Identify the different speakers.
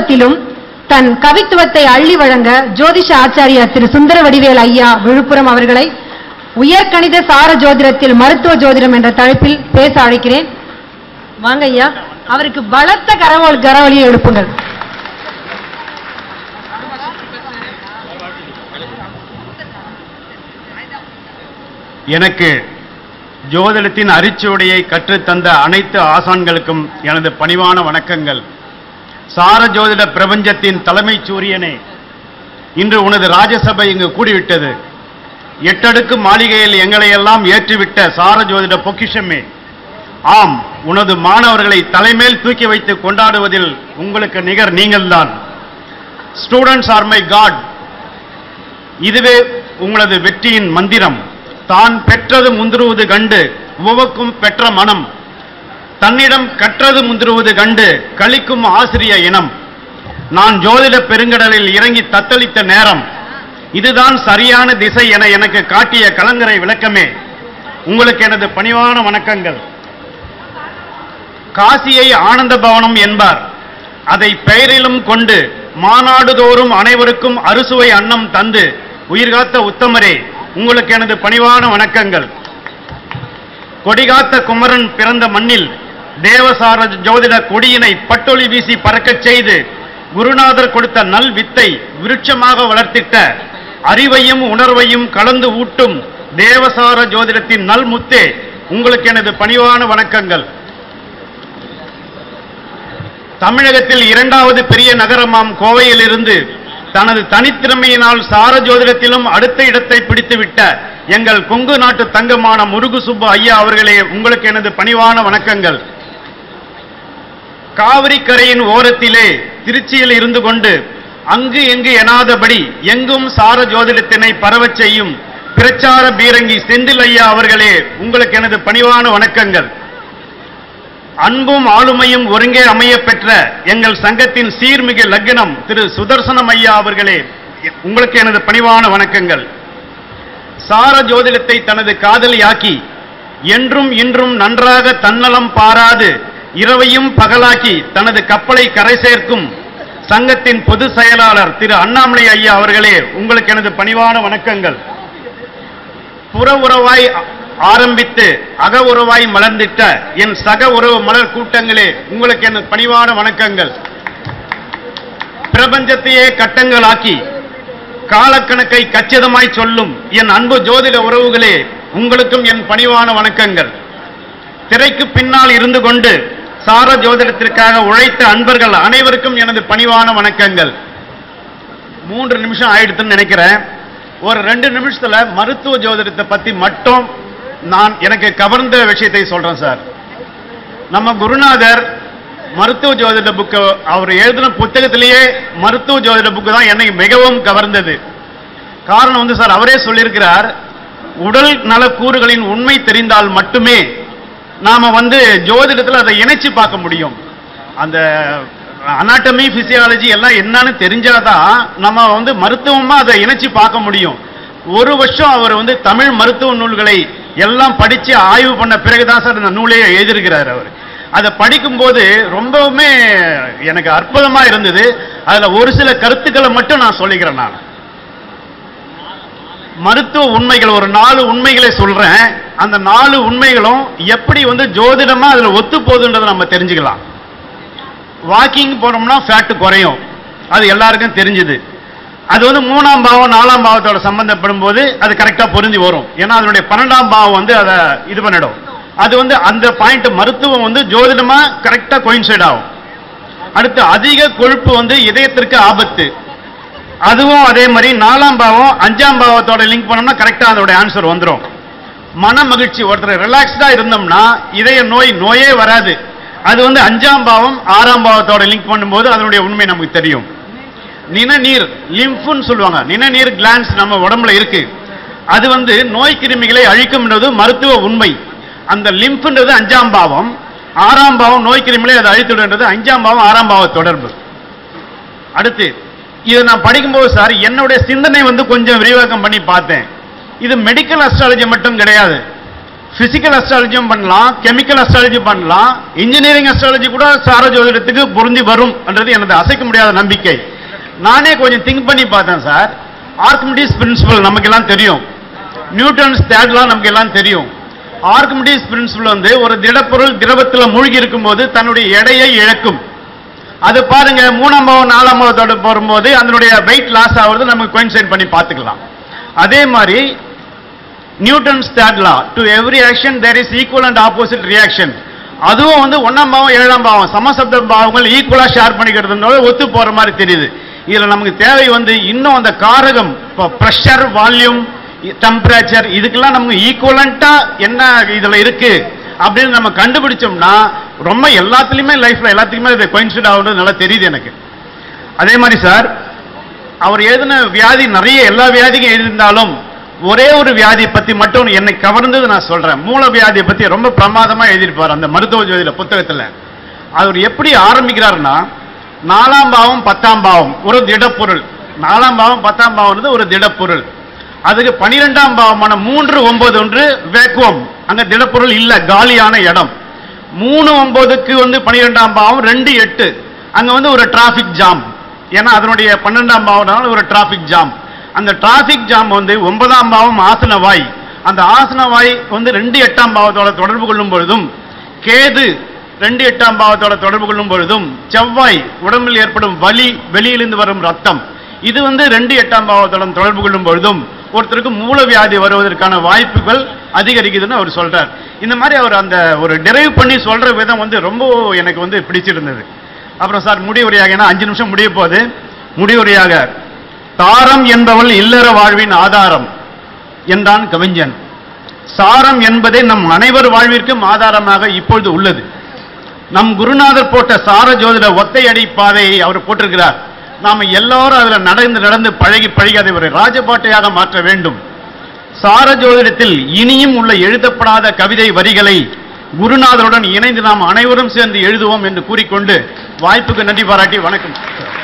Speaker 1: வடிவத்திலும் தன் கவித்துவத்தை அள்ளி வழங்க ஜோதிஷ ஆச்சாரியார் திரு சுந்தர வடிவேல் ஐயா விழுப்புரம் அவர்களை உயர்கணித சார ஜோதிடத்தில் மருத்துவ ஜோதிடம் என்ற தலைப்பில் பேச அழைக்கிறேன் வாங்க ஐயா அவருக்கு பலத்த கரவொலி கரவொலியை எழுப்புங்கள்
Speaker 2: எனக்கு ஜோதிடத்தின் அரிச்சுவடியை கற்றுத்தந்த அனைத்து ஆசான்களுக்கும் எனது பணிவான வணக்கங்கள் சார ஜோதிட பிரபஞ்சத்தின் தலைமை சூரியனே இன்று உனது ராஜசபை இங்கு கூடிவிட்டது எட்டடுக்கு மாளிகையில் எங்களையெல்லாம் ஏற்றிவிட்ட சார ஜோதிட பொக்கிஷமே ஆம் உனது மாணவர்களை தலைமேல் தூக்கி வைத்து கொண்டாடுவதில் உங்களுக்கு நிகர் நீங்கள்தான் ஸ்டூடெண்ட்ஸ் ஆர் மை காட் இதுவே உங்களது வெற்றியின் மந்திரம் தான் பெற்றது முந்திருவது கண்டு உவக்கும் பெற்ற மனம் தன்னிடம் கற்றது முந்திருவது கண்டு கழிக்கும் ஆசிரிய இனம் நான் ஜோதிட பெருங்கடலில் இறங்கி தத்தளித்த நேரம் இதுதான் சரியான திசை என எனக்கு காட்டிய கலங்கரை விளக்கமே உங்களுக்கு எனது பணிவான வணக்கங்கள் காசியை ஆனந்த பவனம் என்பார் அதை பெயரிலும் கொண்டு மாநாடுதோறும் அனைவருக்கும் அறுசுவை அன்னம் தந்து உயிர்காத்த உத்தமரே உங்களுக்கு எனது பணிவான வணக்கங்கள் கொடிகாத்த குமரன் பிறந்த மண்ணில் தேவசார ஜோதிட கொடியினை பட்டொளி வீசி பறக்கச் செய்து குருநாதர் கொடுத்த நல் வித்தை விருட்சமாக வளர்த்திட்ட அறிவையும் உணர்வையும் கலந்து ஊட்டும் தேவசார ஜோதிடத்தின் நல் முத்தே உங்களுக்கு எனது பணிவான வணக்கங்கள் தமிழகத்தில் இரண்டாவது பெரிய நகரமாம் கோவையிலிருந்து தனது தனித்திறமையினால் சார ஜோதிடத்திலும் அடுத்த இடத்தை பிடித்துவிட்ட எங்கள் கொங்கு நாட்டு தங்கமான முருகு சுப்பு ஐயா அவர்களே உங்களுக்கு எனது பணிவான வணக்கங்கள் காவிரி கரையின் ஓரத்திலே திருச்சியில் இருந்து கொண்டு அங்கு எங்கு எனாதபடி எங்கும் சார ஜோதிடத்தினை பரவச் செய்யும் பிரச்சார பீரங்கி செந்தில் ஐயா அவர்களே உங்களுக்கு எனது பணிவான வணக்கங்கள் அன்பும் ஆளுமையும் ஒருங்கே அமைய பெற்ற எங்கள் சங்கத்தின் சீர்மிகு லக்னம் திரு சுதர்சனம் ஐயா அவர்களே உங்களுக்கு எனது பணிவான வணக்கங்கள் சார ஜோதிடத்தை தனது காதலியாக்கி என்றும் இன்றும் நன்றாக தன்னலம் பாராது இரவையும் பகலாக்கி தனது கப்பலை கரை சேர்க்கும் சங்கத்தின் பொதுச் செயலாளர் திரு அண்ணாமலை ஐயா அவர்களே உங்களுக்கு எனது பணிவான வணக்கங்கள் புற உறவாய் ஆரம்பித்து அக உறவாய் மலர்ந்திட்ட என் சக உறவு மலர் கூட்டங்களே உங்களுக்கு என் பணிவான வணக்கங்கள் பிரபஞ்சத்தையே கட்டங்களாக்கி காலக்கணக்கை கச்சிதமாய் சொல்லும் என் அன்பு ஜோதிட உறவுகளே உங்களுக்கும் என் பணிவான வணக்கங்கள் திரைக்கு பின்னால் இருந்து கொண்டு சார ஜோதிடத்திற்காக உழைத்த அன்பர்கள் அனைவருக்கும் எனது பணிவான வணக்கங்கள் மூன்று நிமிஷம் ஆயிடுத்துன்னு நினைக்கிறேன் ஒரு ரெண்டு நிமிஷத்துல மருத்துவ ஜோதிடத்தை பத்தி மட்டும் நான் எனக்கு கவர்ந்த விஷயத்தை சொல்றேன் சார் நம்ம குருநாதர் மருத்துவ ஜோதிட புக்கு அவர் எழுதின புத்தகத்திலேயே மருத்துவ ஜோதிட புக்கு தான் என்னை மிகவும் கவர்ந்தது காரணம் வந்து சார் அவரே சொல்லியிருக்கிறார் உடல் நலக்கூறுகளின் உண்மை தெரிந்தால் மட்டுமே நாம வந்து ஜோதிடத்தில் அதை இணைச்சு பார்க்க முடியும் அந்த அனாட்டமி பிசியாலஜி எல்லாம் என்னன்னு தெரிஞ்சாதான் நம்ம வந்து மருத்துவமா அதை இணைச்சு பார்க்க முடியும் ஒரு வருஷம் அவர் வந்து தமிழ் மருத்துவ நூல்களை எல்லாம் படிச்சு ஆய்வு பண்ண பிறகுதான் சார் இந்த நூலையே எழுதியிருக்கிறார் அவர் அதை படிக்கும்போது ரொம்பவுமே எனக்கு அற்புதமா இருந்தது அதுல ஒரு சில கருத்துக்களை மட்டும் நான் சொல்லிக்கிறேன் நான் மருத்துவ உண்மைகள் ஒரு நாலு உண்மைகளை சொல்றேன் அந்த நாலு உண்மைகளும் எப்படி வந்து ஜோதிடமா அதுல ஒத்து போகுதுன்றதை நம்ம தெரிஞ்சுக்கலாம் வாக்கிங் போனோம்னா ஃபேட் குறையும் அது எல்லாருக்கும் தெரிஞ்சுது அது வந்து மூணாம் பாவம் நாலாம் பாவத்தோட சம்பந்தப்படும் போது அது கரெக்டா பொருந்தி வரும் ஏன்னா அதனுடைய பன்னெண்டாம் பாவம் வந்து அதை இது பண்ணிடும் அது வந்து அந்த பாயிண்ட் மருத்துவம் வந்து ஜோதிடமா கரெக்டா கோயின்சைட் ஆகும் அடுத்து அதிக கொழுப்பு வந்து இதயத்திற்கு ஆபத்து அதுவும் அதே மாதிரி நாலாம் பாவம் அஞ்சாம் பாவத்தோட லிங்க் பண்ணோம்னா கரெக்டா அதோட ஆன்சர் வந்துடும் மன மகிழ்ச்சி ஒருத்தர் ரிலாக்ஸ்டா இருந்தோம்னா இதய நோய் நோயே வராது அது வந்து அஞ்சாம் பாவம் ஆறாம் பாவத்தோட லிங்க் பண்ணும்போது அதனுடைய உண்மை நமக்கு தெரியும் நிணநீர் லிம்ஃப்னு சொல்லுவாங்க நிணநீர் கிளான்ஸ் நம்ம உடம்புல இருக்கு அது வந்து நோய் கிருமிகளை அழிக்கும்ன்றது மருத்துவ உண்மை அந்த லிம்ஃப்ன்றது அஞ்சாம் பாவம் ஆறாம் பாவம் நோய் கிருமிகளை அதை அழித்துடுன்றது அஞ்சாம் பாவம் ஆறாம் பாவ தொடர்பு அடுத்து இதை நான் படிக்கும்போது சார் என்னுடைய சிந்தனை வந்து கொஞ்சம் விரிவாக்கம் பண்ணி பார்த்தேன் இது மெடிக்கல் அஸ்ட்ராலஜி மட்டும் கிடையாது பிசிக்கல் அஸ்ட்ராலஜியும் பண்ணலாம் கெமிக்கல் அஸ்ட்ராலஜி பண்ணலாம் இன்ஜினியரிங் அஸ்ட்ராலஜி கூட சார ஜோதிடத்துக்கு பொருந்தி வரும் என்றது எனது அசைக்க முடியாத நம்பிக்கை நானே கொஞ்சம் திங்க் பண்ணி பார்த்தேன் சார் ஆர்கிமிடிஸ் பிரின்சிபல் நமக்கெல்லாம் தெரியும் நியூட்டன்ஸ் தேட்லாம் நமக்கு எல்லாம் தெரியும் ஆர்கிமிடிஸ் பிரின்சிபல் வந்து ஒரு திடப்பொருள் திரவத்தில் மூழ்கி இருக்கும்போது தன்னுடைய எடையை இழக்கும் அது பாருங்க மூணாம் பாவம் நாலாம் பாவத்தோட போகும்போது அதனுடைய வெயிட் லாஸ் ஆகுறது நமக்கு கோயின்சைட் பண்ணி பார்த்துக்கலாம் அதே மாதிரி Newton's third law to every action there is equal and opposite reaction அதுவும் வந்து ஒன்னாம் பாவம் ஏழாம் பாவம் சமசப்த பாவங்கள் ஈக்குவலா ஷேர் பண்ணிக்கிறதுனால ஒத்து போற மாதிரி தெரியுது இதுல நமக்கு தேவை வந்து இன்னும் அந்த காரகம் இப்போ ப்ரெஷர் வால்யூம் டெம்பரேச்சர் இதுக்கெல்லாம் நமக்கு ஈக்குவலண்டா என்ன இதுல இருக்கு அப்படின்னு நம்ம கண்டுபிடிச்சோம்னா ரொம்ப எல்லாத்துலயுமே லைஃப்ல எல்லாத்துக்குமே இது கோயின்சிட் ஆகுறது நல்லா தெரியுது எனக்கு அதே மாதிரி சார் அவர் எழுதின வியாதி நிறைய எல்லா வியாதிக்கும் எழுதியிருந்தாலும் ஒரே ஒரு வியாதியை பத்தி மட்டும் என்னை கவர்ந்தது நான் சொல்றேன் மூல வியாதியை பத்தி ரொம்ப பிரமாதமா எழுதியிருப்பார் அந்த மருத்துவ ஜோதிட புத்தகத்துல அவர் எப்படி ஆரம்பிக்கிறாருன்னா நாலாம் பாவம் பத்தாம் பாவம் ஒரு திடப்பொருள் நாலாம் பாவம் பத்தாம் பாவம் ஒரு திடப்பொருள் அதுக்கு பனிரெண்டாம் பாவமான மூன்று ஒன்பது ஒன்று வேக்குவம் அங்க திடப்பொருள் இல்ல காலியான இடம் மூணு ஒன்பதுக்கு வந்து பனிரெண்டாம் பாவம் ரெண்டு எட்டு அங்க வந்து ஒரு டிராபிக் ஜாம் ஏன்னா அதனுடைய பன்னெண்டாம் பாவம் ஒரு டிராபிக் ஜாம் அந்த டிராபிக் ஜாம் வந்து ஒன்பதாம் பாவம் ஆசனவாய் அந்த ஆசனவாய் வந்து ரெண்டு எட்டாம் பாவத்தோட தொடர்பு கொள்ளும் பொழுதும் கேது ரெண்டு எட்டாம் பாவத்தோட தொடர்பு கொள்ளும் பொழுதும் செவ்வாய் உடம்பில் ஏற்படும் வலி வெளியிலிருந்து வரும் ரத்தம் இது வந்து ரெண்டு எட்டாம் பாவத்தோட தொடர்பு கொள்ளும் பொழுதும் ஒருத்தருக்கு மூலவியாதி வருவதற்கான வாய்ப்புகள் அதிகரிக்குதுன்னு அவர் சொல்றார் இந்த மாதிரி அவர் அந்த ஒரு டெரைவ் பண்ணி சொல்ற விதம் வந்து ரொம்ப எனக்கு வந்து பிடிச்சிருந்தது அப்புறம் சார் முடிவுரையாக ஏன்னா அஞ்சு நிமிஷம் முடிய போகுது முடிவுரையாக தாரம் என்பவள் இல்லற வாழ்வின் ஆதாரம் என்றான் கவிஞன் சாரம் என்பதே நம் அனைவர் வாழ்விற்கும் ஆதாரமாக இப்பொழுது உள்ளது நம் குருநாதர் போட்ட சார ஜோதிட ஒத்தையடி பாதையை அவர் போட்டிருக்கிறார் நாம எல்லாரும் அதுல நடந்து நடந்து பழகி பழகி அதை ஒரு ராஜபாட்டையாக மாற்ற வேண்டும் சார ஜோதிடத்தில் இனியும் உள்ள எழுதப்படாத கவிதை வரிகளை குருநாதருடன் இணைந்து நாம் அனைவரும் சேர்ந்து எழுதுவோம் என்று கூறிக்கொண்டு வாய்ப்புக்கு நன்றி பாராட்டி வணக்கம்